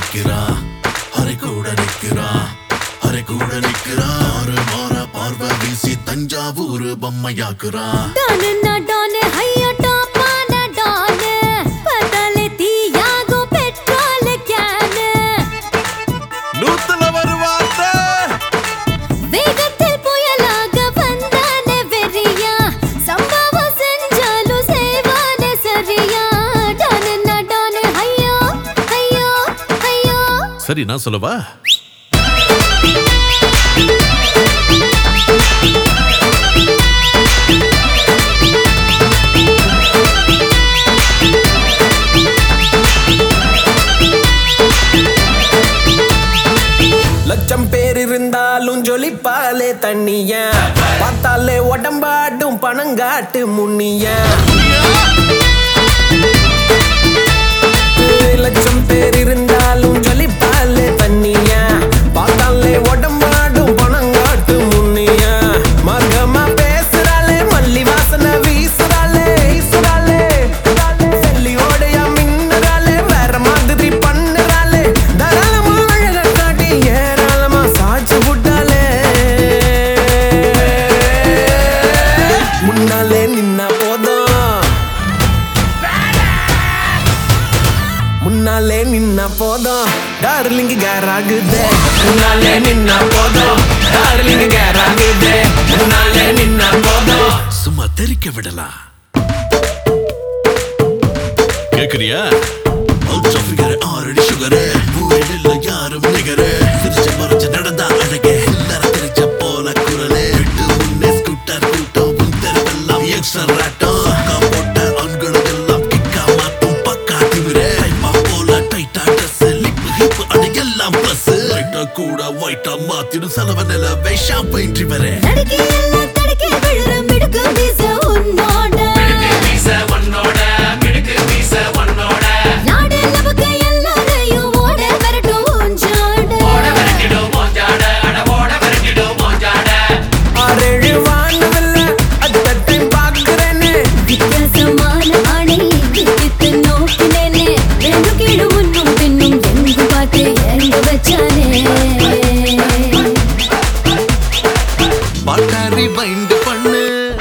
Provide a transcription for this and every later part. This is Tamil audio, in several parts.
நிக்கிறா அரை கூட நிக்கிறா அரை கூட நிக்கிறா ஆறு மாற பார்வை வீசி தஞ்சாவூர் பொம்மையாக்குறா டானு நான் டானு ஹையா டாப்பான டானு பதலே தீயாகோ பெட்ரோல் கேனு நூத்துல வருவாத்த வேகத்தில் புயலாக வந்தானே வெறியா சம்பவம் செஞ்சாலும் செய்வானே சரியா டானு நான் டானு ஹையா ஹையா ஹையா சரி நான் சொல்லவா லட்சம் பேர் இருந்தாலும் ஜொலிப்பாலே தண்ணிய பார்த்தாலே உடம்பாட்டும் பணங்காட்டு முன்னிய லட்சம் பேர் இருந்தாலும் ஜொலிப்பாலே தண்ணிய பார்த்தாலே உடம்பாடும் பணங்காட்டு முன்னிய மர்க்கமா பேசுறாளே மல்லி வாசனை வீசுறாளே வீசுறாளே செல்லியோடையா மின்னுறாளே வேற மாதிரி பண்ணுறாளே தாராளமா அழக காட்டி ஏராளமா சாட்சி விட்டாளே முன்னாலே நின்னா போதும் முன்னாலே நின்னா போதும் டார்லிங் கேர் ஆகுதே முன்னாலே நின்னா போதும் டார்லிங் கேர் ஆகுதே முன்னாலே நின்னா போதும் சும்மா தெரிக்க விடலாம் கேக்குறியா அல்ட்ரா ஃபிகர் ஆறடி சுகரு ஊரில் யாரும் நிகரு சிரிச்சு மறைச்சு நடந்தா அழகே எல்லார தெரிச்ச போல குரலே விட்டு முன்னே ஸ்கூட்டர் கூட்டம் உன் தெருவெல்லாம் எக்ஸ்ட்ரா ராட்டம் அக்கா போட்ட ஆண்களுக்கு எல்லாம் கிக்கா மாட்டும் பக்கா திமிரே டைமா போல டைட்டா ட்ரெஸ் லிப் ஹிப் அடி எல்லாம் பிளஸ் லைட்டா கூட ஒயிட்டா மாத்திடும் செலவு நிலவை ஷாம்பைன் வரேன் தடுக்கி எல்லாம் தடுக்கி விழுற மிடுக்கு வீச உன்னோட நாடு நமக்கு எல்லாரையும் ஓட வரட்டும் உஞ்சோட ஆறேழு வானவில்ல அத்த டைம் பார்க்கிறேனே வித்தியாசமான ஆணை வித்தித்து நோக்கினேனே ரெண்டு கீழு முன்னும் பின்னும் எங்கு பார்த்து எங்கு வச்சானே பாட்டாரி பைண்ட் பண்ணு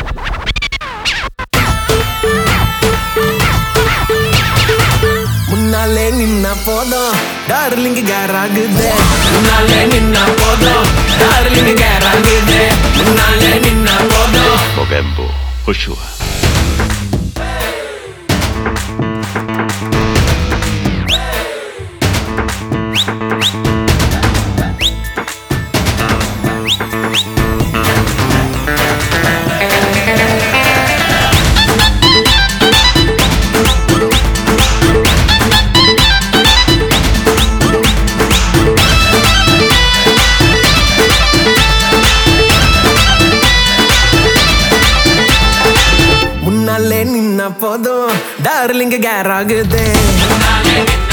முன்னாலே நின்னா போதும் டார்லிங் கேர் ஆகுதே முன்னாலே நின்னா போதும் டார்லிங் கேர் ஆகுதே முன்னாலே நின்னா போதும் Mogembo, Joshua. முன்னாலே நின்னா போதும் டார்லிங் கேர் ஆகுதே